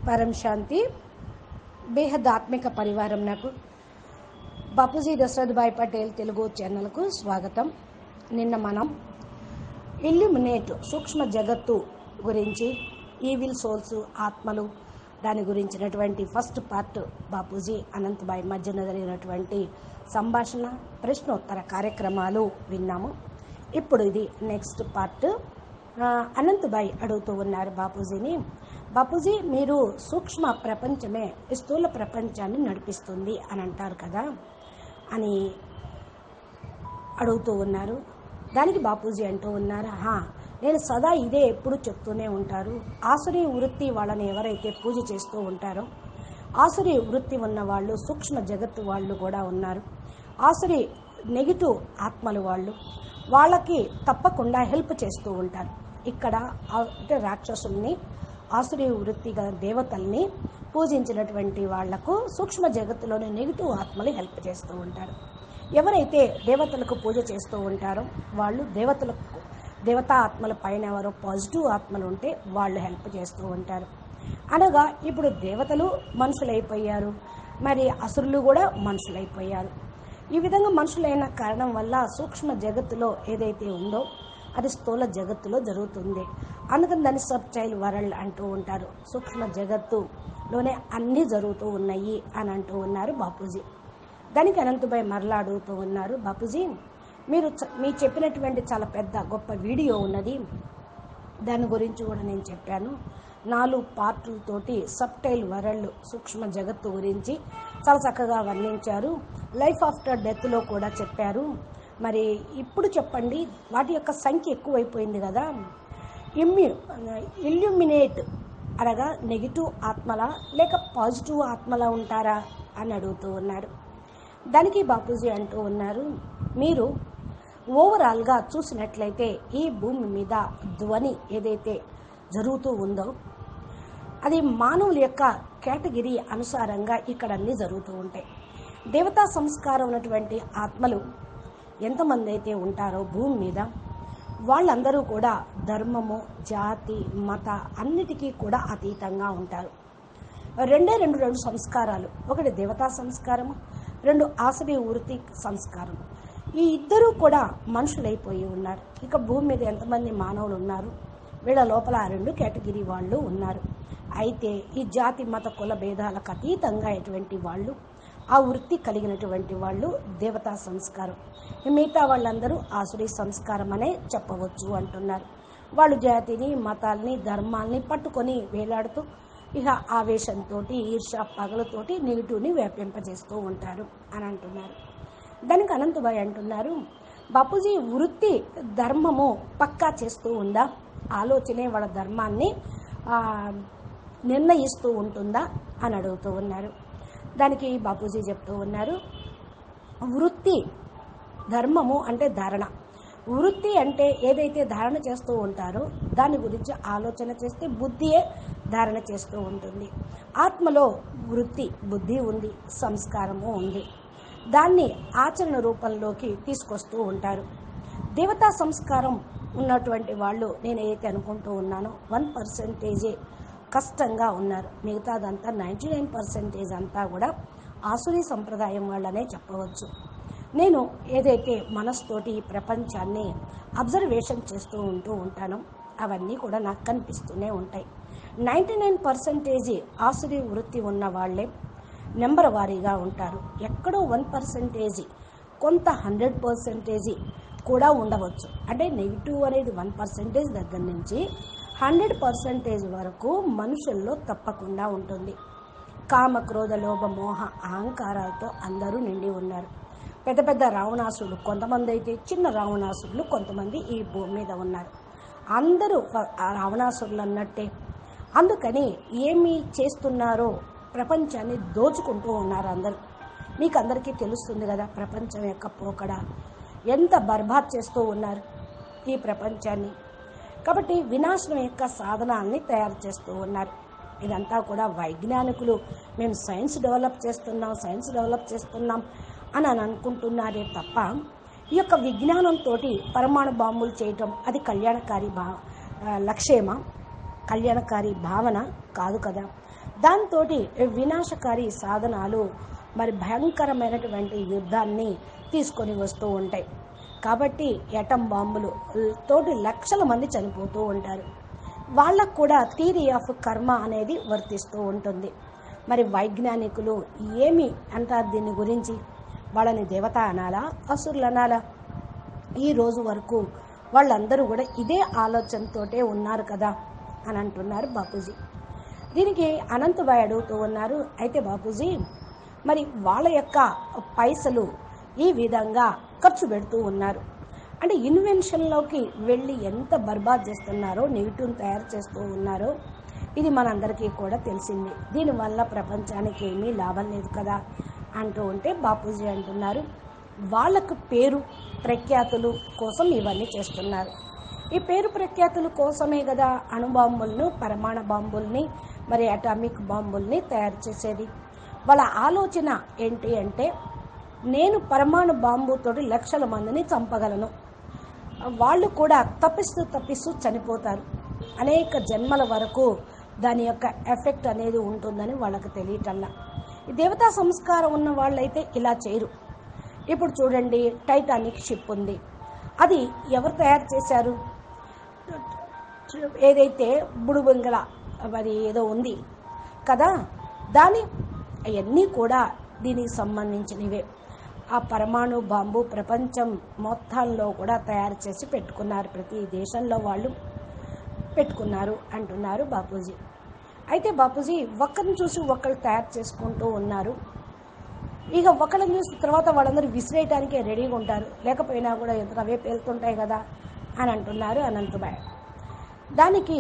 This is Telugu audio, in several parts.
పరం శాంతి బేహద్ ఆత్మిక పరివారం నాకు బాపూజీ దశరథ్ భాయ్ పటేల్ తెలుగు ఛానల్కు స్వాగతం నిన్న మనం ఇల్యూమినేట్ సూక్ష్మ జగత్తు గురించి ఈవిల్ సోల్స్ ఆత్మలు దాని గురించినటువంటి ఫస్ట్ పార్ట్ బాపూజీ అనంతబాయ్ మధ్యన జరిగినటువంటి సంభాషణ ప్రశ్నోత్తర కార్యక్రమాలు విన్నాము ఇప్పుడు ఇది నెక్స్ట్ పార్ట్ ఆ, అనంతబాయ్ అడుగుతూ ఉన్నారు బాపూజీని బాపూజీ మీరు సూక్ష్మ ప్రపంచమే స్థూల ప్రపంచాన్ని నడిపిస్తుంది అని అంటారు కదా అని అడుగుతూ ఉన్నారు దానికి బాపూజీ అంటూ ఉన్నారు "హా, నేను సదా ఇదే ఎప్పుడు చెప్తూనే ఉంటారు ఆసురీ వృత్తి వాళ్ళని ఎవరైతే పూజ చేస్తూ ఉంటారో ఆసురీ వృత్తి ఉన్న వాళ్ళు సూక్ష్మ జగత్తు వాళ్ళు కూడా ఉన్నారు ఆసురీ నెగిటివ్ ఆత్మలు వాళ్ళు వాళ్ళకి తప్పకుండా హెల్ప్ చేస్తూ ఉంటారు ఇక్కడ ఆ- అంటే రాక్షసుల్ని ఆసురీ వృత్తి గల దేవతల్ని పూజించినటువంటి వాళ్లకు సూక్ష్మ జగత్తులోని నెగిటివ్ ఆత్మలు హెల్ప్ చేస్తూ ఉంటారు ఎవరైతే దేవతలకు పూజ చేస్తూ ఉంటారో వాళ్ళు దేవతలకు దేవతా ఆత్మల పైన ఎవరో పాజిటివ్ ఆత్మలు ఉంటే వాళ్ళు హెల్ప్ చేస్తూ ఉంటారు అనగా ఇప్పుడు దేవతలు మనుషులైపోయారు మరి అసురులు కూడా మనుషులైపోయారు ఈ విధంగా మనుషులైన కారణం వల్ల సూక్ష్మ జగత్తులో ఏదైతే ఉందో అది స్థూల జగత్తులో జరుగుతుంది అందుకని దాన్ని సబ్ చైల్డ్ వరల్డ్ అంటూ ఉంటారు సూక్ష్మ జగత్తులోనే అన్నీ జరుగుతూ ఉన్నాయి అని అంటూ ఉన్నారు బాపూజీ దానికి అనంతభాయ్ మరలా అడుగుతూ ఉన్నారు బాపూజీ మీరు చ- మీ చెప్పినటువంటి చాలా పెద్ద గొప్ప వీడియో ఉన్నది దాని గురించి కూడా నేను చెప్పాను నాలుగు పార్టులతోటి సబ్టైల్ వరల్డ్ సూక్ష్మ జగత్తు గురించి చాలా చక్కగా వర్ణించారు లైఫ్ ఆఫ్టర్ డెత్లో కూడా చెప్పారు మరి ఇప్పుడు చెప్పండి వాటి యొక్క సంఖ్య ఎక్కువైపోయింది కదా ఇమ్యూ ఇల్యూమినేట్ అనగా నెగిటివ్ ఆత్మలా లేక పాజిటివ్ ఆత్మలా ఉంటారా అని అడుగుతూ ఉన్నారు దానికి బాపూజీ అంటూ ఉన్నారు మీరు ఓవరాల్గా చూసినట్లయితే ఈ భూమి మీద ధ్వని ఏదైతే జరుగుతూ ఉందో అది మానవుల యొక్క కేటగిరీ అనుసారంగా ఇక్కడ అన్నీ జరుగుతూ ఉంటాయి దేవతా సంస్కారం ఉన్నటువంటి ఆత్మలు ఎంతమంది అయితే ఉంటారో భూమి మీద వాళ్ళందరూ కూడా ధర్మము జాతి మత అన్నిటికీ కూడా అతీతంగా ఉంటారు రెండే రెండు రెండు సంస్కారాలు ఒకటి దేవతా సంస్కారము రెండు ఆసరి వృత్తి సంస్కారం ఈ ఇద్దరూ కూడా మనుషులైపోయి ఉన్నారు ఇక భూమి మీద ఎంతమంది మానవులు ఉన్నారు వీళ్ళ లోపల ఆ రెండు కేటగిరీ వాళ్ళు ఉన్నారు అయితే ఈ జాతి మత కుల భేదాలకు అతీతంగా ఎటువంటి వాళ్ళు ఆ వృత్తి కలిగినటువంటి వాళ్ళు దేవతా సంస్కారం మిగతా వాళ్ళందరూ ఆసురీ సంస్కారం అనే చెప్పవచ్చు అంటున్నారు వాళ్ళు జాతిని మతాల్ని ధర్మాల్ని పట్టుకొని వేలాడుతూ ఇక ఆవేశంతో ఈర్ష పగలతోటి నెగిటివ్ని వ్యాపింపజేస్తూ ఉంటారు అని అంటున్నారు దానికి అనంతభాయ్ అంటున్నారు బాపూజీ వృత్తి ధర్మము పక్కా చేస్తూ ఉందా ఆలోచనే వాళ్ళ ధర్మాన్ని ఆ, నిర్ణయిస్తూ ఉంటుందా అని అడుగుతూ ఉన్నారు దానికి బాపూజీ చెప్తూ ఉన్నారు వృత్తి ధర్మము అంటే ధారణ వృత్తి అంటే ఏదైతే ధారణ చేస్తూ ఉంటారో దాని గురించి ఆలోచన చేస్తే బుద్ధియే ధారణ చేస్తూ ఉంటుంది ఆత్మలో వృత్తి బుద్ధి ఉంది సంస్కారము ఉంది దాన్ని ఆచరణ రూపంలోకి తీసుకొస్తూ ఉంటారు దేవతా సంస్కారం ఉన్నటువంటి వాళ్ళు నేను ఏదైతే అనుకుంటూ ఉన్నానో వన్ పర్సెంటేజే కష్టంగా ఉన్నారు మిగతాదంతా నైంటీ నైన్ పర్సెంటేజ్ అంతా కూడా ఆసురీ సంప్రదాయం వాళ్ళనే చెప్పవచ్చు నేను ఏదైతే మనస్తోటి ఈ ప్రపంచాన్ని అబ్జర్వేషన్ చేస్తూ ఉంటూ ఉంటానో అవన్నీ కూడా నాకు కనిపిస్తూనే ఉంటాయి నైంటీ నైన్ పర్సెంటేజీ ఆసురీ వృత్తి ఉన్న వాళ్ళే నెంబర్ వారీగా ఉంటారు ఎక్కడో వన్ పర్సెంటేజీ కొంత హండ్రెడ్ పర్సెంటేజీ కూడా ఉండవచ్చు అంటే నెగిటివ్ అనేది వన్ పర్సెంటేజ్ దగ్గర నుంచి హండ్రెడ్ పర్సెంటేజ్ వరకు మనుషుల్లో తప్పకుండా ఉంటుంది కామ క్రోధ లోభ మోహ అహంకారాలతో అందరూ నిండి ఉన్నారు పెద్ద పెద్ద రావణాసురులు కొంతమంది అయితే చిన్న రావణాసురులు కొంతమంది ఈ భూమి మీద ఉన్నారు అందరూ ఫ- ఆ రావణాసురులు అన్నట్టే అందుకని ఏమి చేస్తున్నారో ప్రపంచాన్ని దోచుకుంటూ ఉన్నారు అందరూ మీకు అందరికీ తెలుస్తుంది కదా ప్రపంచం యొక్క పోకడ ఎంత బర్బాద్ చేస్తూ ఉన్నారు ఈ ప్రపంచాన్ని కాబట్టి వినాశనం యొక్క సాధనాల్ని తయారు చేస్తూ ఉన్నారు ఇదంతా కూడా వైజ్ఞానికులు మేము సైన్స్ డెవలప్ చేస్తున్నాం సైన్స్ డెవలప్ చేస్తున్నాం అని అని అనుకుంటున్నారే తప్ప ఈ యొక్క విజ్ఞానంతో పరమాణు బాంబులు చేయటం అది కళ్యాణకారి భా ఆ, లక్ష్యమా కళ్యాణకారి భావన కాదు కదా దాంతో వినాశకారి సాధనాలు మరి భయంకరమైనటువంటి యుద్ధాన్ని తీసుకొని వస్తూ ఉంటాయి కాబట్టి ఎటం బాంబులు తోటి లక్షల మంది చనిపోతూ ఉంటారు వాళ్ళకు కూడా థీరీ ఆఫ్ కర్మ అనేది వర్తిస్తూ ఉంటుంది మరి వైజ్ఞానికులు ఏమి అంటారు దీని గురించి వాళ్ళని దేవత అనాలా అసురులు అనాలా ఈ రోజు వరకు వాళ్ళందరూ కూడా ఇదే ఆలోచనతోటే ఉన్నారు కదా అని అంటున్నారు బాపూజీ దీనికి అనంతబాయ్ అడుగుతూ ఉన్నారు అయితే బాపూజీ మరి వాళ్ళ యొక్క పైసలు ఈ విధంగా ఖర్చు పెడుతూ ఉన్నారు అంటే ఇన్వెన్షన్లోకి వెళ్ళి ఎంత బర్బాద్ చేస్తున్నారో నెగిటివ్ తయారు చేస్తూ ఉన్నారో ఇది మనందరికీ కూడా తెలిసింది దీనివల్ల ప్రపంచానికి ఏమీ లాభం లేదు కదా అంటూ ఉంటే బాపూజీ అంటున్నారు వాళ్ళకు పేరు ప్రఖ్యాతులు కోసం ఇవన్నీ చేస్తున్నారు ఈ పేరు ప్రఖ్యాతుల కోసమే కదా అణుబాంబులను పరమాణ బాంబుల్ని మరి అటామిక్ బాంబుల్ని తయారు చేసేది వాళ్ళ ఆలోచన ఏంటి అంటే నేను పరమాణు బాంబుతోటి లక్షల మందిని చంపగలను వాళ్ళు కూడా తప్పిస్తూ తప్పిస్తూ చనిపోతారు అనేక జన్మల వరకు దాని యొక్క ఎఫెక్ట్ అనేది ఉంటుందని వాళ్ళకి తెలియటల్లా ఈ దేవతా సంస్కారం ఉన్న వాళ్ళైతే ఇలా చేయరు ఇప్పుడు చూడండి టైటానిక్ షిప్ ఉంది అది ఎవరు తయారు చేశారు ఏదైతే బుడుబంగళ మరి ఏదో ఉంది కదా దాని అవన్నీ కూడా దీనికి సంబంధించినవే ఆ పరమాణు బాంబు ప్రపంచం మొత్తంలో కూడా తయారు చేసి పెట్టుకున్నారు ప్రతి దేశంలో వాళ్ళు పెట్టుకున్నారు అంటున్నారు బాపూజీ అయితే బాపూజీ ఒక్కరిని చూసి ఒకళ్ళు తయారు చేసుకుంటూ ఉన్నారు ఇక ఒకళ్ళని చూసిన తర్వాత వాళ్ళందరూ విసిరేయటానికే రెడీగా ఉంటారు లేకపోయినా కూడా ఎంత అవే పేలుతుంటాయి కదా అని అంటున్నారు అనంతబాయ్ దానికి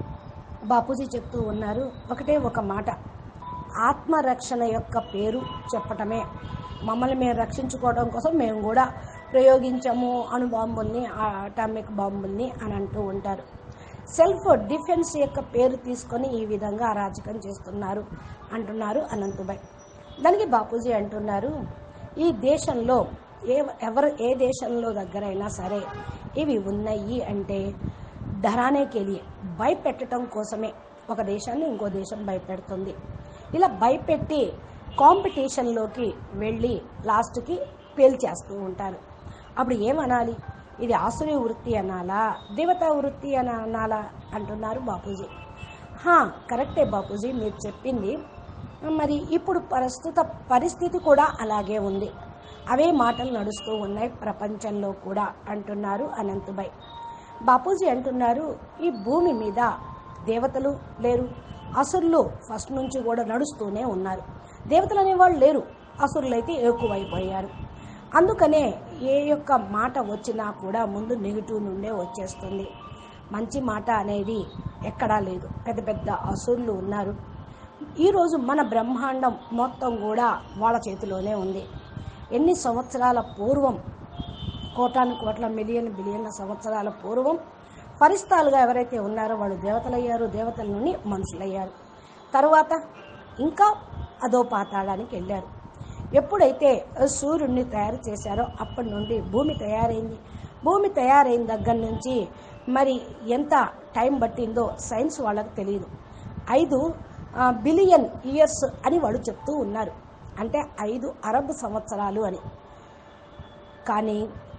బాపూజీ చెప్తూ ఉన్నారు ఒకటే ఒక మాట ఆత్మరక్షణ యొక్క పేరు చెప్పటమే మమ్మల్ని మేము రక్షించుకోవడం కోసం మేము కూడా ప్రయోగించాము అణు బాంబుల్ని అటామిక్ బాంబుల్ని అని అంటూ ఉంటారు సెల్ఫ్ డిఫెన్స్ యొక్క పేరు తీసుకొని ఈ విధంగా అరాచకం చేస్తున్నారు అంటున్నారు అనంతుబాయ్ దానికి బాపూజీ అంటున్నారు ఈ దేశంలో ఏ ఎవరు ఏ దేశంలో దగ్గరైనా సరే ఇవి ఉన్నాయి అంటే ధరానే కెలియే భయపెట్టడం కోసమే ఒక దేశాన్ని ఇంకో దేశం భయపెడుతుంది ఇలా భయపెట్టి కాంపిటీషన్లోకి వెళ్ళి లాస్ట్కి పేల్చేస్తూ ఉంటారు అప్పుడు ఏమనాలి ఇది ఆసురీ వృత్తి అనాలా దేవతా వృత్తి అని అనాలా అంటున్నారు బాపూజీ హా కరెక్టే బాపూజీ మీరు చెప్పింది మరి ఇప్పుడు ప్రస్తుత పరిస్థితి కూడా అలాగే ఉంది అవే మాటలు నడుస్తూ ఉన్నాయి ప్రపంచంలో కూడా అంటున్నారు అనంతుబాయ్ బాపూజీ అంటున్నారు ఈ భూమి మీద దేవతలు లేరు అసురులు ఫస్ట్ నుంచి కూడా నడుస్తూనే ఉన్నారు దేవతలు అనేవాళ్ళు లేరు అసురులైతే ఎక్కువైపోయారు అందుకనే ఏ యొక్క మాట వచ్చినా కూడా ముందు నెగిటివ్ నుండే వచ్చేస్తుంది మంచి మాట అనేది ఎక్కడా లేదు పెద్ద పెద్ద అసురులు ఉన్నారు ఈరోజు మన బ్రహ్మాండం మొత్తం కూడా వాళ్ళ చేతిలోనే ఉంది ఎన్ని సంవత్సరాల పూర్వం కోటాను కోట్ల మిలియన్ బిలియన్ల సంవత్సరాల పూర్వం ఫరిస్తాలుగా ఎవరైతే ఉన్నారో వాళ్ళు దేవతలయ్యారు దేవతల నుండి మనుషులయ్యారు తర్వాత ఇంకా అదో పాతాళానికి వెళ్ళారు ఎప్పుడైతే సూర్యుడిని తయారు చేశారో అప్పటి నుండి భూమి తయారైంది భూమి తయారైన దగ్గర నుంచి మరి ఎంత టైం పట్టిందో సైన్స్ వాళ్ళకి తెలియదు ఐదు ఆ, బిలియన్ ఇయర్స్ అని వాళ్ళు చెప్తూ ఉన్నారు అంటే ఐదు అరబ్ సంవత్సరాలు అని కానీ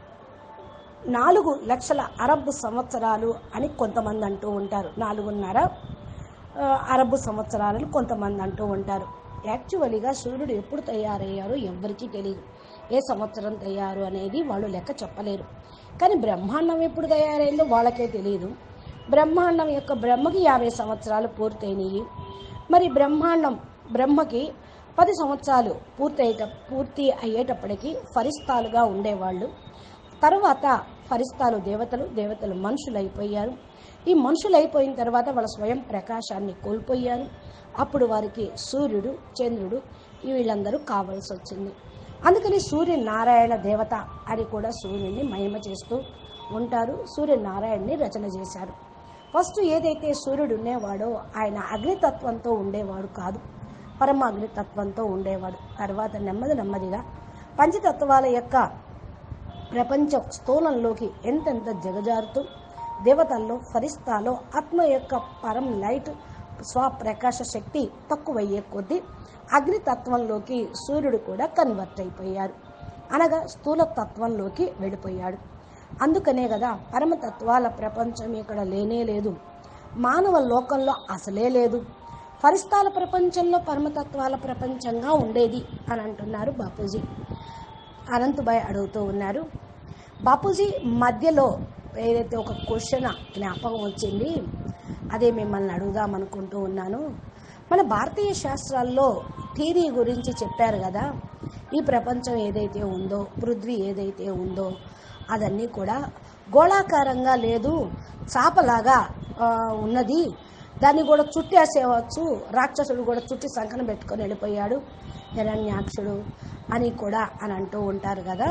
నాలుగు లక్షల అరబ్ సంవత్సరాలు అని కొంతమంది అంటూ ఉంటారు నాలుగున్నర ఆ, అరబ్ సంవత్సరాలని కొంతమంది అంటూ ఉంటారు యాక్చువల్గా సూర్యుడు ఎప్పుడు తయారయ్యారో ఎవ్వరికీ తెలియదు ఏ సంవత్సరం తయారు అనేది వాళ్ళు లెక్క చెప్పలేరు కానీ బ్రహ్మాండం ఎప్పుడు తయారైందో వాళ్ళకే తెలియదు బ్రహ్మాండం యొక్క బ్రహ్మకి యాభై సంవత్సరాలు పూర్తయినాయి మరి బ్రహ్మాండం బ్రహ్మకి పది సంవత్సరాలు పూర్తయ్యేట పూర్తి అయ్యేటప్పటికి ఫరిస్తాలుగా ఉండేవాళ్ళు తర్వాత ఫరిస్తాలు దేవతలు దేవతలు మనుషులు అయిపోయారు ఈ మనుషులు అయిపోయిన తర్వాత వాళ్ళ స్వయం ప్రకాశాన్ని కోల్పోయారు అప్పుడు వారికి సూర్యుడు చంద్రుడు ఈ వీళ్ళందరూ కావాల్సి వచ్చింది అందుకని సూర్యనారాయణ దేవత అని కూడా సూర్యుడిని మహిమ చేస్తూ ఉంటారు సూర్యనారాయణని రచన చేశారు ఫస్ట్ ఏదైతే సూర్యుడు ఉండేవాడో ఆయన అగ్నితత్వంతో ఉండేవాడు కాదు పరమ అగ్నితత్వంతో ఉండేవాడు తర్వాత నెమ్మది నెమ్మదిగా పంచతత్వాల యొక్క ప్రపంచ స్థూలంలోకి ఎంతెంత జగజారుతూ దేవతల్లో ఫరిస్తాలో ఆత్మ యొక్క పరం లైట్ స్వప్రకాశ శక్తి తక్కువయ్యే కొద్దీ అగ్నితత్వంలోకి సూర్యుడు కూడా కన్వర్ట్ అయిపోయారు అనగా స్థూల తత్వంలోకి వెళ్ళిపోయాడు అందుకనే కదా పరమతత్వాల ప్రపంచం ఇక్కడ లేనే లేదు మానవ లోకంలో అసలే లేదు ఫరిస్తాల ప్రపంచంలో పరమతత్వాల ప్రపంచంగా ఉండేది అని అంటున్నారు బాపూజీ అనంతబాయ్ అడుగుతూ ఉన్నారు బాపూజీ మధ్యలో ఏదైతే ఒక క్వశ్చన్ జ్ఞాపకం వచ్చింది అదే మిమ్మల్ని అడుగుదాం అనుకుంటూ ఉన్నాను మన భారతీయ శాస్త్రాల్లో థీరీ గురించి చెప్పారు కదా ఈ ప్రపంచం ఏదైతే ఉందో పృథ్వీ ఏదైతే ఉందో అదన్నీ కూడా గోళాకారంగా లేదు చాపలాగా ఆ, ఉన్నది దాన్ని కూడా చుట్టేసేవచ్చు రాక్షసుడు కూడా చుట్టి సంకన పెట్టుకొని వెళ్ళిపోయాడు హిరణ్యాక్షుడు అని కూడా అని అంటూ ఉంటారు కదా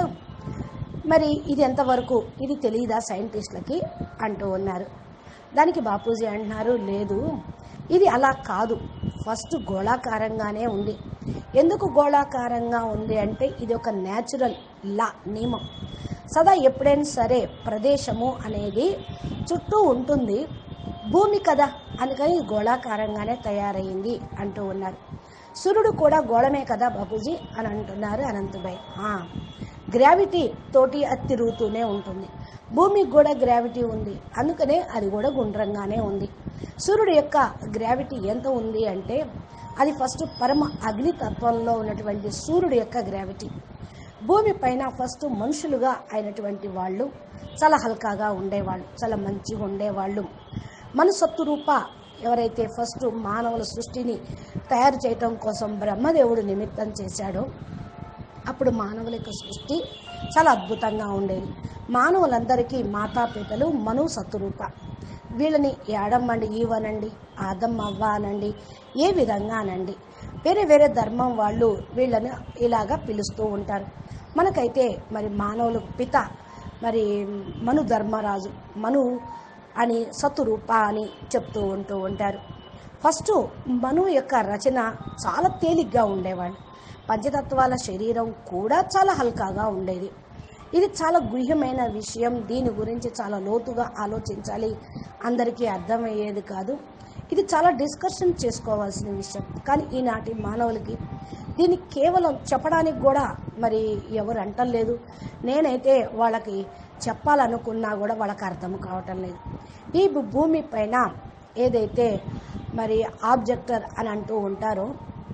మరి ఇది ఎంతవరకు ఇది తెలియదా సైంటిస్టులకి అంటూ ఉన్నారు దానికి బాపూజీ అంటున్నారు లేదు ఇది అలా కాదు ఫస్ట్ గోళాకారంగానే ఉంది ఎందుకు గోళాకారంగా ఉంది అంటే ఇది ఒక న్యాచురల్ లా నియమం సదా ఎప్పుడైనా సరే ప్రదేశము అనేది చుట్టూ ఉంటుంది భూమి కదా అందుకని ఇది గోళాకారంగానే తయారైంది అంటూ ఉన్నారు సూర్యుడు కూడా గోళమే కదా బాబూజీ అని అంటున్నారు అనంతభాయ్ ఆ, గ్రావిటీ తోటి అది తిరుగుతూనే ఉంటుంది భూమికి కూడా గ్రావిటీ ఉంది అందుకనే అది కూడా గుండ్రంగానే ఉంది సూర్యుడు యొక్క గ్రావిటీ ఎంత ఉంది అంటే అది ఫస్ట్ పరమ అగ్ని తత్వంలో ఉన్నటువంటి సూర్యుడు యొక్క గ్రావిటీ భూమి పైన ఫస్ట్ మనుషులుగా అయినటువంటి వాళ్ళు చాలా హల్కాగా ఉండేవాళ్ళు చాలా మంచిగా ఉండేవాళ్ళు మనసత్తు రూప ఎవరైతే ఫస్ట్ మానవుల సృష్టిని తయారు చేయటం కోసం బ్రహ్మదేవుడు నిమిత్తం చేశాడో అప్పుడు మానవుల యొక్క సృష్టి చాలా అద్భుతంగా ఉండేది మానవులందరికీ మాతాపితలు మను సత్తురూప వీళ్ళని ఏడమ్మండి ఈవనండి ఆదమ్మ అవ్వ అనండి ఏ విధంగా అనండి వేరే వేరే ధర్మం వాళ్ళు వీళ్ళని ఇలాగా పిలుస్తూ ఉంటారు మనకైతే మరి మానవులు పిత మరి మను ధర్మరాజు మను అని సత్తురూప అని చెప్తూ ఉంటూ ఉంటారు ఫస్ట్ మను యొక్క రచన చాలా తేలిగ్గా ఉండేవాళ్ళు పంచతత్వాల శరీరం కూడా చాలా హల్కాగా ఉండేది ఇది చాలా గుహ్యమైన విషయం దీని గురించి చాలా లోతుగా ఆలోచించాలి అందరికీ అర్థమయ్యేది కాదు ఇది చాలా డిస్కషన్ చేసుకోవాల్సిన విషయం కానీ ఈనాటి మానవులకి దీన్ని కేవలం చెప్పడానికి కూడా మరి ఎవరు అంటలేదు నేనైతే వాళ్ళకి చెప్పాలనుకున్నా కూడా వాళ్ళకి అర్థం కావటం లేదు ఈ భూ- భూమి పైన ఏదైతే మరి ఆబ్జెక్టర్ అని అంటూ ఉంటారో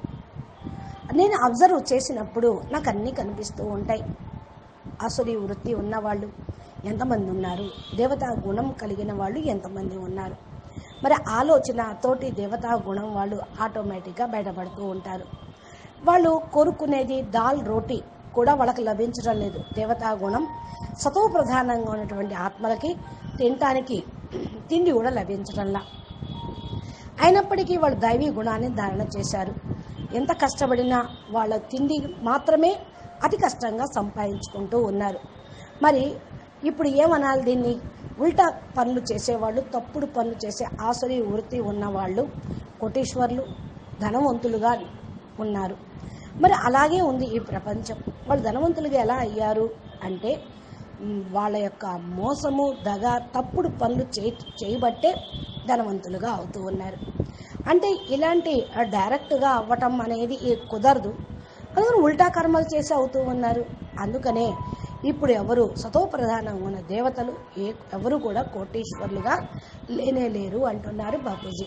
నేను అబ్జర్వ్ చేసినప్పుడు నాకు అన్నీ కనిపిస్తూ ఉంటాయి అసురి వృత్తి ఉన్నవాళ్ళు ఎంతమంది ఉన్నారు దేవతా గుణం కలిగిన వాళ్ళు ఎంతమంది ఉన్నారు మరి ఆలోచన తోటి దేవతా గుణం వాళ్ళు ఆటోమేటిక్గా బయటపడుతూ ఉంటారు వాళ్ళు కోరుకునేది దాల్ రోటీ కూడా వాళ్ళకి లభించడం లేదు దేవతా గుణం సతో ప్రధానంగా ఉన్నటువంటి ఆత్మలకి తినటానికి తిండి కూడా లభించడంలా అయినప్పటికీ వాళ్ళు దైవీ గుణాన్ని ధారణ చేశారు ఎంత కష్టపడినా వాళ్ళ తిండి మాత్రమే అతి కష్టంగా సంపాదించుకుంటూ ఉన్నారు మరి ఇప్పుడు ఏమనాలి దీన్ని ఉల్టా పనులు చేసేవాళ్ళు తప్పుడు పనులు చేసే ఆసరి వృత్తి ఉన్నవాళ్ళు కోటీశ్వర్లు ధనవంతులుగా ఉన్నారు మరి అలాగే ఉంది ఈ ప్రపంచం వాళ్ళు ధనవంతులుగా ఎలా అయ్యారు అంటే మ్, వాళ్ళ యొక్క మోసము దగ తప్పుడు పనులు చేయ చేయబట్టే ధనవంతులుగా అవుతూ ఉన్నారు అంటే ఇలాంటి ఆ, డైరెక్ట్గా అవ్వటం అనేది ఈ కుదరదు అందుకని ఉల్టా కర్మలు చేసి అవుతూ ఉన్నారు అందుకనే ఇప్పుడు ఎవరు సతో ప్రధానంగా ఉన్న దేవతలు ఏ ఎవరు కూడా కోటీశ్వర్లుగా లేనే లేరు అంటున్నారు బాపూజీ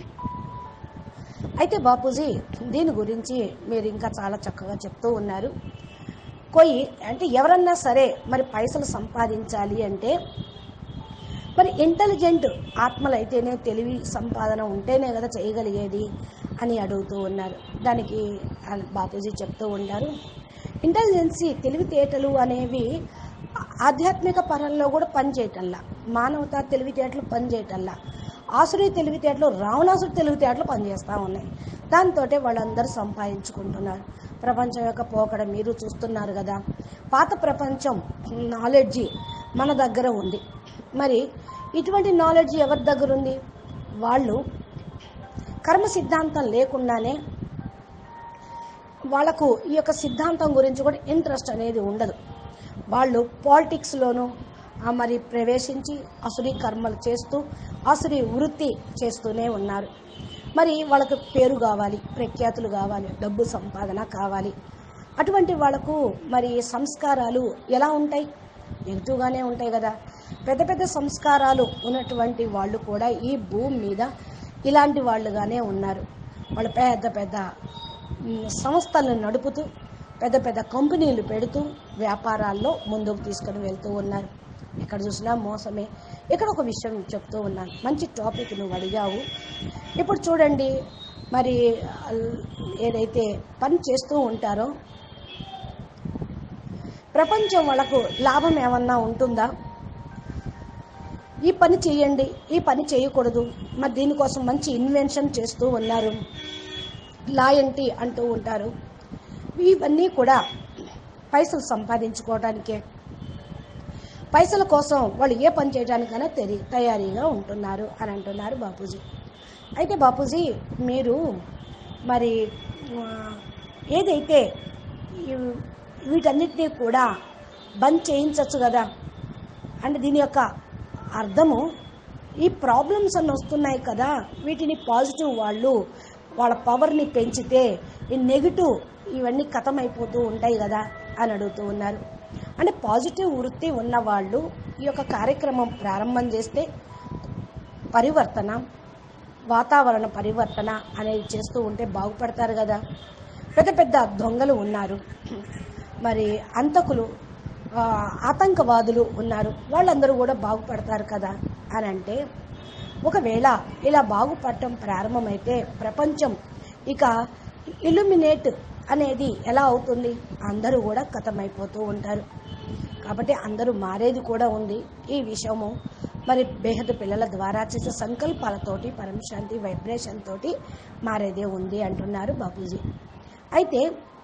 అయితే బాపూజీ దీని గురించి మీరు ఇంకా చాలా చక్కగా చెప్తూ ఉన్నారు కొయ్యి అంటే ఎవరన్నా సరే మరి పైసలు సంపాదించాలి అంటే మరి ఇంటెలిజెంట్ ఆత్మలైతేనే తెలివి సంపాదన ఉంటేనే కదా చేయగలిగేది అని అడుగుతూ ఉన్నారు దానికి ఆ బాపూజీ చెప్తూ ఉన్నారు ఇంటెలిజెన్సీ తెలివితేటలు అనేవి ఆధ్యాత్మిక పరంలో కూడా పనిచేయటంలా మానవతా తెలివితేటలు పనిచేయటంలా ఆసురి తెలివితేటలు రావణాసుడి తెలివితేటలు పనిచేస్తూ ఉన్నాయి దాంతో వాళ్ళందరూ సంపాదించుకుంటున్నారు ప్రపంచం యొక్క పోకడ మీరు చూస్తున్నారు కదా పాత ప్రపంచం నాలెడ్జి మన దగ్గర ఉంది మరి ఇటువంటి నాలెడ్జ్ ఎవరి దగ్గర ఉంది వాళ్ళు కర్మ సిద్ధాంతం లేకుండానే వాళ్ళకు ఈ యొక్క సిద్ధాంతం గురించి కూడా ఇంట్రెస్ట్ అనేది ఉండదు వాళ్ళు పాలిటిక్స్లోనూ ఆ మరి ప్రవేశించి అసురి కర్మలు చేస్తూ అసురి వృత్తి చేస్తూనే ఉన్నారు మరి వాళ్ళకు పేరు కావాలి ప్రఖ్యాతులు కావాలి డబ్బు సంపాదన కావాలి అటువంటి వాళ్ళకు మరి సంస్కారాలు ఎలా ఉంటాయి నెగిటివ్గానే ఉంటాయి కదా పెద్ద పెద్ద సంస్కారాలు ఉన్నటువంటి వాళ్ళు కూడా ఈ భూమి మీద ఇలాంటి వాళ్ళుగానే ఉన్నారు వాళ్ళు పెద్ద పెద్ద మ్, సంస్థలను నడుపుతూ పెద్ద పెద్ద కంపెనీలు పెడుతూ వ్యాపారాల్లో ముందుకు తీసుకొని వెళ్తూ ఉన్నారు ఎక్కడ చూసినా మోసమే ఇక్కడ ఒక విషయం చెప్తూ ఉన్నాను మంచి టాపిక్ నువ్వు అడిగావు ఇప్పుడు చూడండి మరి అల్- ఏదైతే పని చేస్తూ ఉంటారో ప్రపంచం వాళ్ళకు లాభం ఏమన్నా ఉంటుందా ఈ పని చేయండి ఈ పని చేయకూడదు మరి దీనికోసం మంచి ఇన్వెన్షన్ చేస్తూ ఉన్నారు లాయంటీ అంటూ ఉంటారు ఇవన్నీ కూడా పైసలు సంపాదించుకోవడానికే పైసల కోసం వాళ్ళు ఏ పని చేయడానికైనా తెరి తయారీగా ఉంటున్నారు అని అంటున్నారు బాపూజీ అయితే బాపూజీ మీరు మరి ఆ, ఏదైతే ఈ- వీటన్నిటినీ కూడా బంద్ చేయించవచ్చు కదా అంటే దీని యొక్క అర్థము ఈ ప్రాబ్లమ్స్ అన్ని వస్తున్నాయి కదా వీటిని పాజిటివ్ వాళ్ళు వాళ్ళ పవర్ని పెంచితే ఈ నెగిటివ్ ఇవన్నీ కథమైపోతూ ఉంటాయి కదా అని అడుగుతూ ఉన్నారు అంటే పాజిటివ్ వృత్తి ఉన్న వాళ్ళు ఈ యొక్క కార్యక్రమం ప్రారంభం చేస్తే పరివర్తన వాతావరణ పరివర్తన అనేది చేస్తూ ఉంటే బాగుపడతారు కదా పెద్ద పెద్ద దొంగలు ఉన్నారు మరి అంతకులు ఆ, ఆతంకవాదులు ఉన్నారు వాళ్ళందరూ కూడా బాగుపడతారు కదా అని అంటే ఒకవేళ ఇలా బాగుపడటం ప్రారంభమైతే ప్రపంచం ఇక ఇల్లుమినేట్ అనేది ఎలా అవుతుంది అందరూ కూడా కథమైపోతూ ఉంటారు కాబట్టి అందరూ మారేది కూడా ఉంది ఈ విషయము మరి బేహద్ పిల్లల ద్వారా చేసే సంకల్పాలతోటి పరమశాంతి వైబ్రేషన్ తోటి మారేదే ఉంది అంటున్నారు బాపూజీ అయితే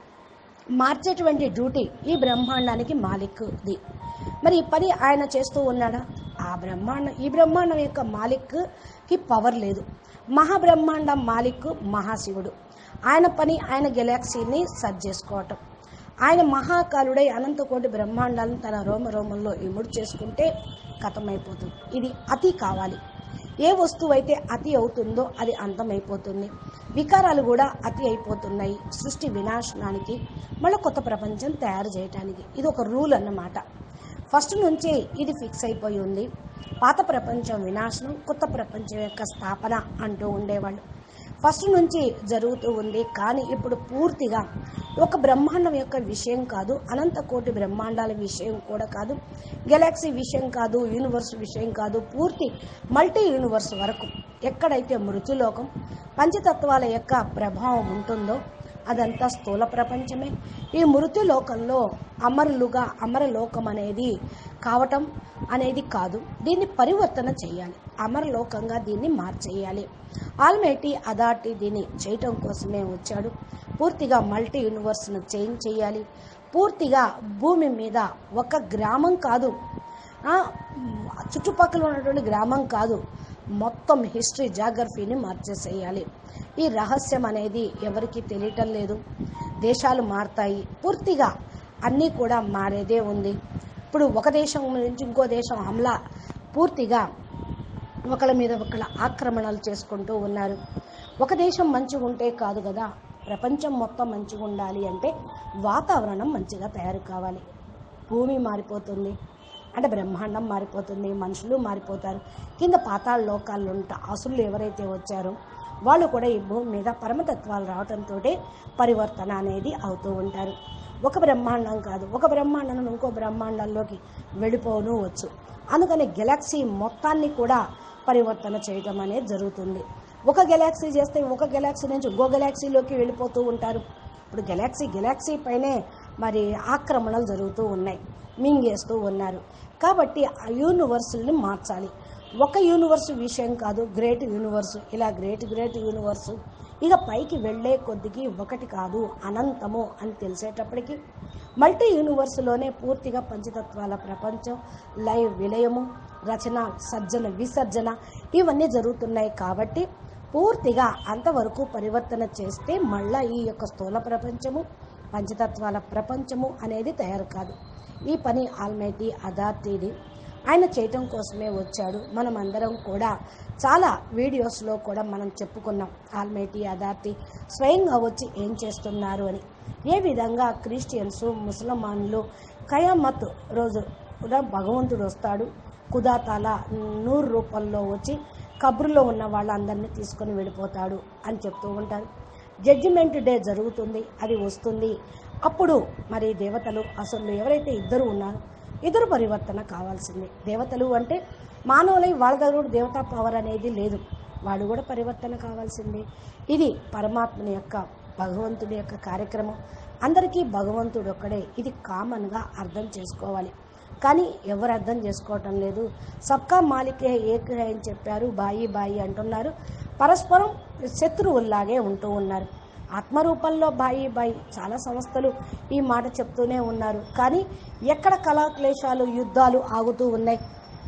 మార్చేటువంటి డ్యూటీ ఈ బ్రహ్మాండానికి మాలిక్ది మరి ఈ పని ఆయన చేస్తూ ఉన్నాడా ఆ బ్రహ్మాండం ఈ బ్రహ్మాండం యొక్క మాలిక్కి పవర్ లేదు మహాబ్రహ్మాండం మాలిక్ మహాశివుడు ఆయన పని ఆయన గెలాక్సీని సర్జ్ చేసుకోవటం ఆయన మహాకాలుడై అనంతకోటి బ్రహ్మాండాలను తన రోమ రోమంలో ఇముడు చేసుకుంటే కథమైపోతుంది ఇది అతి కావాలి ఏ వస్తువు అయితే అతి అవుతుందో అది అంతమైపోతుంది వికారాలు కూడా అతి అయిపోతున్నాయి సృష్టి వినాశనానికి మళ్ళీ కొత్త ప్రపంచం తయారు చేయడానికి ఇది ఒక రూల్ అన్నమాట ఫస్ట్ నుంచే ఇది ఫిక్స్ అయిపోయి ఉంది పాత ప్రపంచం వినాశనం కొత్త ప్రపంచం యొక్క స్థాపన అంటూ ఉండేవాళ్ళు ఫస్ట్ నుంచి జరుగుతూ ఉంది కానీ ఇప్పుడు పూర్తిగా ఒక బ్రహ్మాండం యొక్క విషయం కాదు అనంత కోటి బ్రహ్మాండాల విషయం కూడా కాదు గెలాక్సీ విషయం కాదు యూనివర్స్ విషయం కాదు పూర్తి మల్టీ యూనివర్స్ వరకు ఎక్కడైతే మృత్యులోకం పంచతత్వాల యొక్క ప్రభావం ఉంటుందో అదంతా స్థూల ప్రపంచమే ఈ మృత్యు లోకంలో అమరులుగా అమరలోకం అనేది కావటం అనేది కాదు దీన్ని పరివర్తన చేయాలి అమరలోకంగా దీన్ని మార్చేయాలి ఆల్మేటి అథారిటీ దీన్ని చేయటం కోసమే వచ్చాడు పూర్తిగా మల్టీ యూనివర్స్ను చేంజ్ చేయాలి పూర్తిగా భూమి మీద ఒక గ్రామం కాదు ఆ, చుట్టుపక్కల ఉన్నటువంటి గ్రామం కాదు మొత్తం హిస్టరీ జాగ్రఫీని మార్చేసేయాలి ఈ రహస్యం అనేది ఎవరికీ తెలియటం లేదు దేశాలు మారుతాయి పూర్తిగా అన్నీ కూడా మారేదే ఉంది ఇప్పుడు ఒక దేశం నుంచి ఇంకో దేశం హమ్లా పూర్తిగా ఒకళ్ళ మీద ఒకళ్ళ ఆక్రమణలు చేసుకుంటూ ఉన్నారు ఒక దేశం మంచిగా ఉంటే కాదు కదా ప్రపంచం మొత్తం మంచిగా ఉండాలి అంటే వాతావరణం మంచిగా తయారు కావాలి భూమి మారిపోతుంది అంటే బ్రహ్మాండం మారిపోతుంది మనుషులు మారిపోతారు కింద పాతాళ లోకాల్లో ఉంట అసులు ఎవరైతే వచ్చారో వాళ్ళు కూడా ఈ భూమి మీద పరమతత్వాలు రావడంతో పరివర్తన అనేది అవుతూ ఉంటారు ఒక బ్రహ్మాండం కాదు ఒక బ్రహ్మాండం నుండి ఇంకో బ్రహ్మాండంలోకి వెళ్ళిపోను వచ్చు అందుకని గెలాక్సీ మొత్తాన్ని కూడా పరివర్తన చేయటం అనేది జరుగుతుంది ఒక గెలాక్సీ చేస్తే ఒక గెలాక్సీ నుంచి ఇంకో గెలాక్సీలోకి వెళ్ళిపోతూ ఉంటారు ఇప్పుడు గెలాక్సీ గెలాక్సీ పైనే మరి ఆక్రమణలు జరుగుతూ ఉన్నాయి మింగేస్తూ ఉన్నారు కాబట్టి ఆ యూనివర్సుల్ని మార్చాలి ఒక యూనివర్స్ విషయం కాదు గ్రేట్ యూనివర్స్ ఇలా గ్రేట్ గ్రేట్ యూనివర్స్ ఇక పైకి వెళ్ళే కొద్దికి ఒకటి కాదు అనంతము అని తెలిసేటప్పటికి మల్టీ యూనివర్స్లోనే పూర్తిగా పంచతత్వాల ప్రపంచం లైవ్ విలయము రచన సర్జన విసర్జన ఇవన్నీ జరుగుతున్నాయి కాబట్టి పూర్తిగా అంతవరకు పరివర్తన చేస్తే మళ్ళా ఈ యొక్క స్థూల ప్రపంచము పంచతత్వాల ప్రపంచము అనేది తయారు కాదు ఈ పని ఆల్మైటీ అథారిటీది ఆయన చేయటం కోసమే వచ్చాడు మనం అందరం కూడా చాలా వీడియోస్లో కూడా మనం చెప్పుకున్నాం ఆల్మేటి అదార్తి స్వయంగా వచ్చి ఏం చేస్తున్నారు అని ఏ విధంగా క్రిస్టియన్స్ ముసల్మాన్లు కయామత్ రోజు కూడా భగవంతుడు వస్తాడు కుదాతాల నూరు రూపంలో వచ్చి కబుర్లో ఉన్న వాళ్ళందరినీ తీసుకొని వెళ్ళిపోతాడు అని చెప్తూ ఉంటారు జడ్జిమెంట్ డే జరుగుతుంది అది వస్తుంది అప్పుడు మరి దేవతలు అసలు ఎవరైతే ఇద్దరు ఉన్నారో ఇద్దరు పరివర్తన కావాల్సిందే దేవతలు అంటే మానవులై వాళ్ళ దగ్గర కూడా దేవతా పవర్ అనేది లేదు వాడు కూడా పరివర్తన కావాల్సిందే ఇది పరమాత్మని యొక్క భగవంతుడి యొక్క కార్యక్రమం అందరికీ భగవంతుడు ఒక్కడే ఇది కామన్గా అర్థం చేసుకోవాలి కానీ ఎవరు అర్థం చేసుకోవటం లేదు సబ్కా మాలికే ఏక్ హై అని చెప్పారు బాయి బాయి అంటున్నారు పరస్పరం శత్రువుల్లాగే ఉంటూ ఉన్నారు ఆత్మరూపంలో బాయి బాయి చాలా సంస్థలు ఈ మాట చెప్తూనే ఉన్నారు కానీ ఎక్కడ కళాక్లేశాలు యుద్ధాలు ఆగుతూ ఉన్నాయి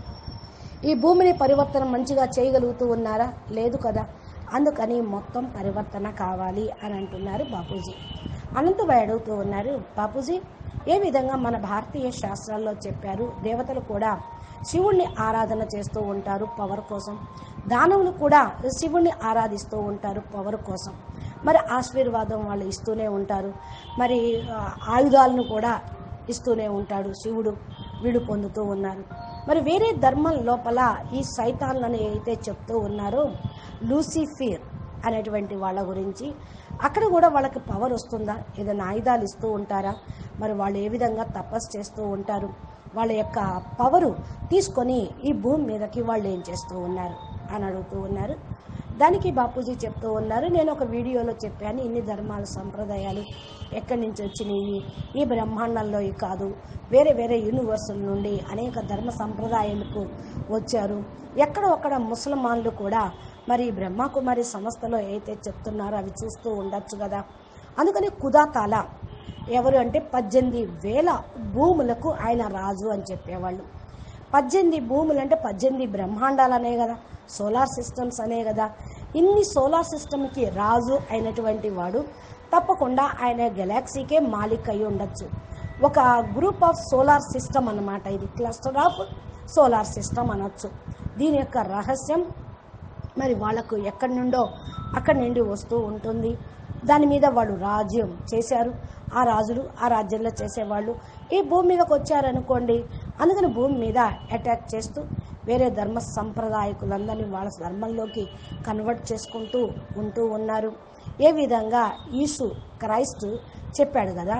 ఈ భూమిని పరివర్తన మంచిగా చేయగలుగుతూ ఉన్నారా లేదు కదా అందుకని మొత్తం పరివర్తన కావాలి అని అంటున్నారు బాపూజీ అనంతభాయ్ అడుగుతూ ఉన్నారు బాపూజీ ఏ విధంగా మన భారతీయ శాస్త్రాల్లో చెప్పారు దేవతలు కూడా శివుణ్ణి ఆరాధన చేస్తూ ఉంటారు పవర్ కోసం దానవులు కూడా శివుణ్ణి ఆరాధిస్తూ ఉంటారు పవర్ కోసం మరి ఆశీర్వాదం వాళ్ళు ఇస్తూనే ఉంటారు మరి ఆ, ఆయుధాలను కూడా ఇస్తూనే ఉంటాడు శివుడు వీడు పొందుతూ ఉన్నారు మరి వేరే ధర్మం లోపల ఈ సైతాన్లని అయితే చెప్తూ ఉన్నారో లూసిఫిర్ అనేటువంటి వాళ్ళ గురించి అక్కడ కూడా వాళ్ళకి పవర్ వస్తుందా ఏదైనా ఆయుధాలు ఇస్తూ ఉంటారా మరి వాళ్ళు ఏ విధంగా తపస్సు చేస్తూ ఉంటారు వాళ్ళ యొక్క పవరు తీసుకొని ఈ భూమి మీదకి వాళ్ళు ఏం చేస్తూ ఉన్నారు అని అడుగుతూ ఉన్నారు దానికి బాపూజీ చెప్తూ ఉన్నారు నేను ఒక వీడియోలో చెప్పాను ఇన్ని ధర్మాల సంప్రదాయాలు ఎక్కడి నుంచి వచ్చినాయి ఈ బ్రహ్మాండంలో ఈ కాదు వేరే వేరే యూనివర్సుల నుండి అనేక ధర్మ సంప్రదాయాలకు వచ్చారు ఎక్కడ ఒక్కడ ముసల్మాన్లు కూడా మరి బ్రహ్మకుమారి సంస్థలో అయితే చెప్తున్నారో అవి చూస్తూ ఉండొచ్చు కదా అందుకని కుదాతాల ఎవరు అంటే పద్దెనిమిది వేల భూములకు ఆయన రాజు అని చెప్పేవాళ్ళు పద్దెనిమిది భూములు అంటే పద్దెనిమిది బ్రహ్మాండాలు అనే కదా సోలార్ సిస్టమ్స్ అనే కదా ఇన్ని సోలార్ సిస్టమ్కి రాజు అయినటువంటి వాడు తప్పకుండా ఆయన గెలాక్సీకే మాలిక్ అయి ఉండొచ్చు ఒక గ్రూప్ ఆఫ్ సోలార్ సిస్టమ్ అన్నమాట ఇది క్లస్టర్ ఆఫ్ సోలార్ సిస్టమ్ అనొచ్చు దీని యొక్క రహస్యం మరి వాళ్ళకు ఎక్కడి నుండో అక్కడి నుండి వస్తూ ఉంటుంది దాని మీద వాళ్ళు రాజ్యం చేశారు ఆ రాజులు ఆ రాజ్యంలో చేసేవాళ్ళు ఈ భూమి మీదకి వచ్చారనుకోండి అందుకని భూమి మీద అటాక్ చేస్తూ వేరే ధర్మ సంప్రదాయకులందరినీ వాళ్ళ ధర్మంలోకి కన్వర్ట్ చేసుకుంటూ ఉంటూ ఉన్నారు ఏ విధంగా ఈసు క్రైస్ట్ చెప్పాడు కదా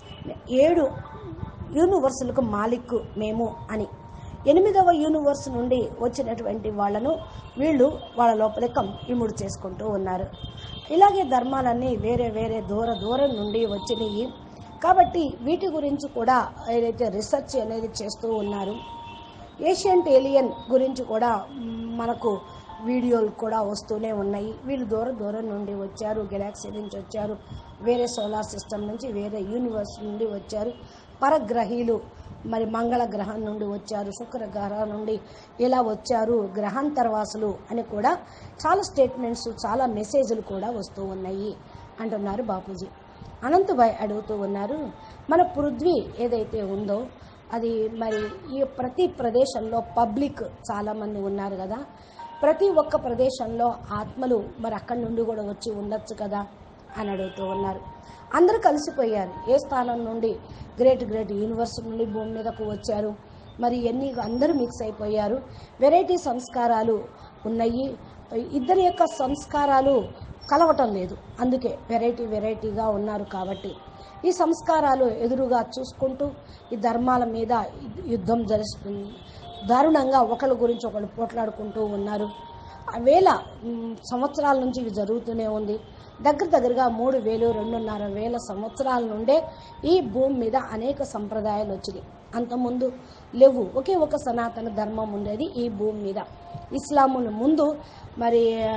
ఏడు యూనివర్సులకు మాలిక్ మేము అని ఎనిమిదవ యూనివర్స్ నుండి వచ్చినటువంటి వాళ్ళను వీళ్ళు వాళ్ళ లోపలికి ఇముడు చేసుకుంటూ ఉన్నారు ఇలాగే ధర్మాలన్నీ వేరే వేరే దూర దూరం నుండి వచ్చినాయి కాబట్టి వీటి గురించి కూడా ఏదైతే రీసెర్చ్ అనేది చేస్తూ ఉన్నారు ఏషియంట్ ఏలియన్ గురించి కూడా మ్, మనకు వీడియోలు కూడా వస్తూనే ఉన్నాయి వీళ్ళు దూర దూరం నుండి వచ్చారు గెలాక్సీ నుంచి వచ్చారు వేరే సోలార్ సిస్టమ్ నుంచి వేరే యూనివర్స్ నుండి వచ్చారు పరగ్రహీలు మరి మంగళ గ్రహం నుండి వచ్చారు శుక్ర గ్రహం నుండి ఇలా వచ్చారు గ్రహాంతరవాసులు అని కూడా చాలా స్టేట్మెంట్స్ చాలా మెసేజ్లు కూడా వస్తూ ఉన్నాయి అంటున్నారు బాపూజీ అనంతభాయ్ అడుగుతూ ఉన్నారు మన పృథ్వీ ఏదైతే ఉందో అది మరి ఈ ప్రతి ప్రదేశంలో పబ్లిక్ చాలామంది ఉన్నారు కదా ప్రతి ఒక్క ప్రదేశంలో ఆత్మలు మరి అక్కడి నుండి కూడా వచ్చి ఉండొచ్చు కదా అని అడుగుతూ ఉన్నారు అందరూ కలిసిపోయారు ఏ స్థానం నుండి గ్రేట్ గ్రేట్ యూనివర్స్ నుండి భూమి మీదకు వచ్చారు మరి ఎన్ని అందరూ మిక్స్ అయిపోయారు వెరైటీ సంస్కారాలు ఉన్నాయి ఇద్దరి యొక్క సంస్కారాలు కలవటం లేదు అందుకే వెరైటీ వెరైటీగా ఉన్నారు కాబట్టి ఈ సంస్కారాలు ఎదురుగా చూసుకుంటూ ఈ ధర్మాల మీద యుద్ధం జరుస్తుంది దారుణంగా ఒకళ్ళ గురించి ఒకళ్ళు పోట్లాడుకుంటూ ఉన్నారు ఆ వేల మ్, సంవత్సరాల నుంచి ఇది జరుగుతూనే ఉంది దగ్గర దగ్గరగా మూడు వేలు రెండున్నర వేల సంవత్సరాల నుండే ఈ భూమి మీద అనేక సంప్రదాయాలు వచ్చినాయి అంతకుముందు లేవు ఒకే ఒక సనాతన ధర్మం ఉండేది ఈ భూమి మీద ఇస్లాముల ముందు మరి ఆ,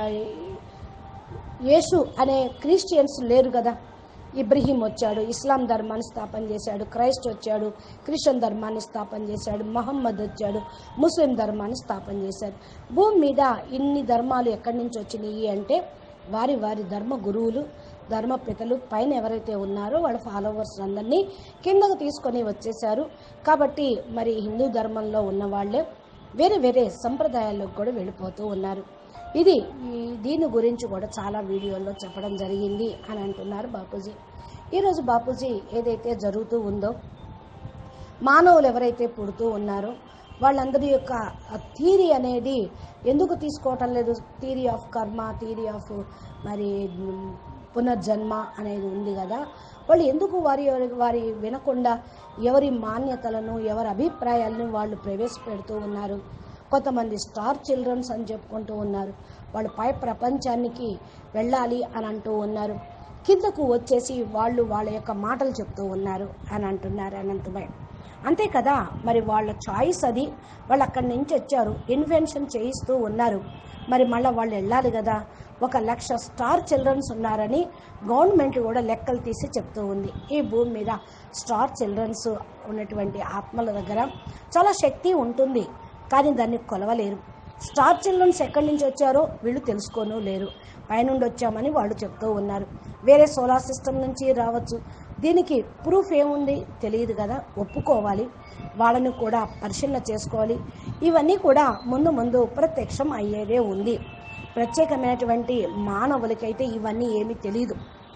యేసు అనే క్రిస్టియన్స్ లేరు కదా ఇబ్రహీం వచ్చాడు ఇస్లాం ధర్మాన్ని స్థాపన చేశాడు క్రైస్ట్ వచ్చాడు క్రిస్టియన్ ధర్మాన్ని స్థాపన చేశాడు మహమ్మద్ వచ్చాడు ముస్లిం ధర్మాన్ని స్థాపన చేశాడు భూమి మీద ఇన్ని ధర్మాలు ఎక్కడి నుంచి వచ్చినాయి అంటే వారి వారి ధర్మ గురువులు ధర్మ పితలు పైన ఎవరైతే ఉన్నారో వాళ్ళ ఫాలోవర్స్ అందరినీ కిందకు తీసుకొని వచ్చేసారు కాబట్టి మరి హిందూ ధర్మంలో ఉన్న వాళ్ళే వేరే వేరే సంప్రదాయాల్లోకి కూడా వెళ్ళిపోతూ ఉన్నారు ఇది ఈ దీని గురించి కూడా చాలా వీడియోల్లో చెప్పడం జరిగింది అని అంటున్నారు బాపూజీ ఈరోజు బాపూజీ ఏదైతే జరుగుతూ ఉందో మానవులు ఎవరైతే పుడుతూ ఉన్నారో వాళ్ళందరి యొక్క థీరీ అనేది ఎందుకు తీసుకోవటం లేదు theory of karma theory of మరి మ్, పునర్జన్మ అనేది ఉంది కదా వాళ్ళు ఎందుకు వారి వారి వినకుండా ఎవరి మాన్యతలను ఎవరి అభిప్రాయాలను వాళ్ళు ప్రవేశపెడుతూ ఉన్నారు కొంతమంది స్టార్ చిల్డ్రన్స్ అని చెప్పుకుంటూ ఉన్నారు వాళ్ళు పై ప్రపంచానికి వెళ్ళాలి అని అంటూ ఉన్నారు కిందకు వచ్చేసి వాళ్ళు వాళ్ళ యొక్క మాటలు చెప్తూ ఉన్నారు అని అంటున్నారు అనంతభాయ్ అంతే కదా మరి వాళ్ళ చాయిస్ అది వాళ్ళు అక్కడి నుంచి వచ్చారు ఇన్వెన్షన్ చేయిస్తూ ఉన్నారు మరి మళ్ళీ వాళ్ళు వెళ్ళాలి కదా ఒక లక్ష స్టార్ చిల్డ్రన్స్ ఉన్నారని గవర్నమెంట్ కూడా లెక్కలు తీసి చెప్తూ ఉంది ఈ భూమి మీద స్టార్ చిల్డ్రన్స్ ఉన్నటువంటి ఆత్మల దగ్గర చాలా శక్తి ఉంటుంది కానీ దాన్ని కొలవలేరు స్టార్ చిల్డ్రన్స్ ఎక్కడి నుంచి వచ్చారో వీళ్ళు తెలుసుకోను లేరు పైనుండి వచ్చామని వాళ్ళు చెప్తూ ఉన్నారు వేరే సోలార్ సిస్టమ్ నుంచి రావచ్చు దీనికి ప్రూఫ్ ఏముంది తెలియదు కదా ఒప్పుకోవాలి వాళ్ళని కూడా పరిశీలన చేసుకోవాలి ఇవన్నీ కూడా ముందు ముందు ప్రత్యక్షం అయ్యేదే ఉంది ప్రత్యేకమైనటువంటి మానవులకైతే ఇవన్నీ ఏమీ తెలియదు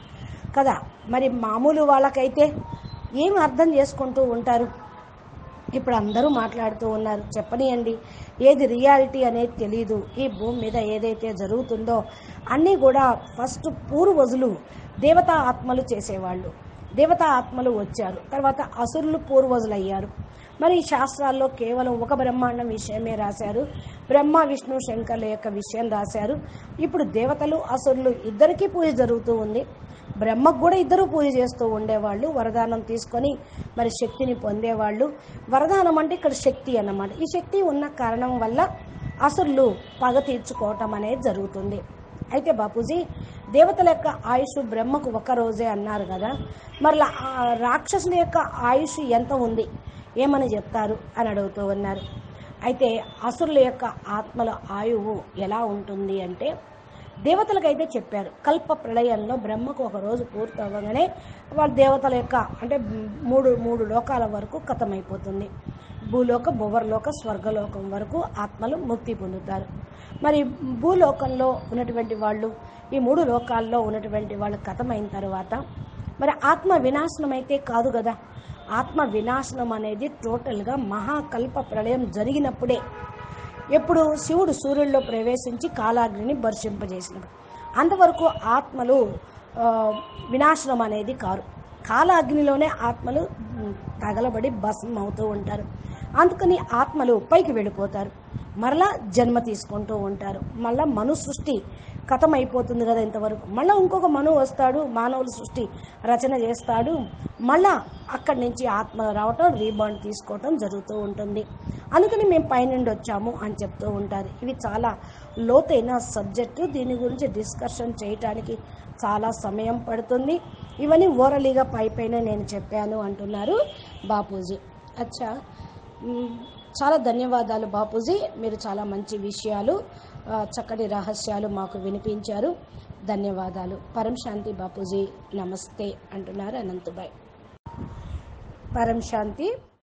కదా మరి మామూలు వాళ్ళకైతే ఏం అర్థం చేసుకుంటూ ఉంటారు ఇప్పుడు అందరూ మాట్లాడుతూ ఉన్నారు చెప్పనియండి ఏది రియాలిటీ అనేది తెలియదు ఈ భూమి మీద ఏదైతే జరుగుతుందో అన్నీ కూడా ఫస్ట్ పూర్వజులు దేవతా ఆత్మలు చేసేవాళ్ళు దేవతా ఆత్మలు వచ్చారు తర్వాత అసురులు పూర్వజులు అయ్యారు మరి ఈ శాస్త్రాల్లో కేవలం ఒక బ్రహ్మాండం విషయమే రాశారు బ్రహ్మ విష్ణు శంకర్ల యొక్క విషయం రాశారు ఇప్పుడు దేవతలు అసురులు ఇద్దరికీ పూజ జరుగుతూ ఉంది బ్రహ్మకు కూడా ఇద్దరు పూజ చేస్తూ ఉండేవాళ్ళు వరదానం తీసుకొని మరి శక్తిని పొందేవాళ్ళు వరదానం అంటే ఇక్కడ శక్తి అన్నమాట ఈ శక్తి ఉన్న కారణం వల్ల అసురులు పగ తీర్చుకోవటం అనేది జరుగుతుంది అయితే బాపూజీ దేవతల యొక్క ఆయుష్ బ్రహ్మకు ఒక రోజే అన్నారు కదా మరి ఆ రాక్షసుల యొక్క ఆయుష్ ఎంత ఉంది ఏమని చెప్తారు అని అడుగుతూ ఉన్నారు అయితే అసురుల యొక్క ఆత్మల ఆయువు ఎలా ఉంటుంది అంటే దేవతలకైతే చెప్పారు కల్ప ప్రళయంలో బ్రహ్మకు ఒక రోజు పూర్తి అవ్వగానే వాళ్ళ దేవతల యొక్క అంటే మూడు మూడు లోకాల వరకు కథమైపోతుంది భూలోక భువర్లోక స్వర్గలోకం వరకు ఆత్మలు ముక్తి పొందుతారు మరి భూలోకంలో ఉన్నటువంటి వాళ్ళు ఈ మూడు లోకాల్లో ఉన్నటువంటి వాళ్ళు కథమైన తర్వాత మరి ఆత్మ వినాశనం అయితే కాదు కదా ఆత్మ వినాశనం అనేది టోటల్గా మహాకల్ప ప్రళయం జరిగినప్పుడే ఎప్పుడు శివుడు సూర్యుల్లో ప్రవేశించి కాలాగ్నిని బర్షింపజేసినప్పుడు అంతవరకు ఆత్మలు ఆ, వినాశనం అనేది కారు కాలాగ్నిలోనే ఆత్మలు ఉమ్, తగలబడి భస్మం అవుతూ ఉంటారు అందుకని ఆత్మలు పైకి వెళ్ళిపోతారు మరలా జన్మ తీసుకుంటూ ఉంటారు మళ్ళా మను సృష్టి కథం అయిపోతుంది కదా ఇంతవరకు మళ్ళీ ఇంకొక మను వస్తాడు మానవుల సృష్టి రచన చేస్తాడు మళ్ళా అక్కడి నుంచి ఆత్మ రావటం రీబాండ్ తీసుకోవటం జరుగుతూ ఉంటుంది అందుకని మేము పైనుండి వచ్చాము అని చెప్తూ ఉంటారు ఇవి చాలా లోతైన సబ్జెక్టు దీని గురించి డిస్కషన్ చేయటానికి చాలా సమయం పడుతుంది ఇవన్నీ ఓరలీగా పై పైన నేను చెప్పాను అంటున్నారు బాపూజీ అచ్చా మ్, చాలా ధన్యవాదాలు బాపూజీ మీరు చాలా మంచి విషయాలు ఆ, చక్కటి రహస్యాలు మాకు వినిపించారు ధన్యవాదాలు పరం శాంతి బాపూజీ నమస్తే అంటున్నారు అనంతుబాయ్ పరం శాంతి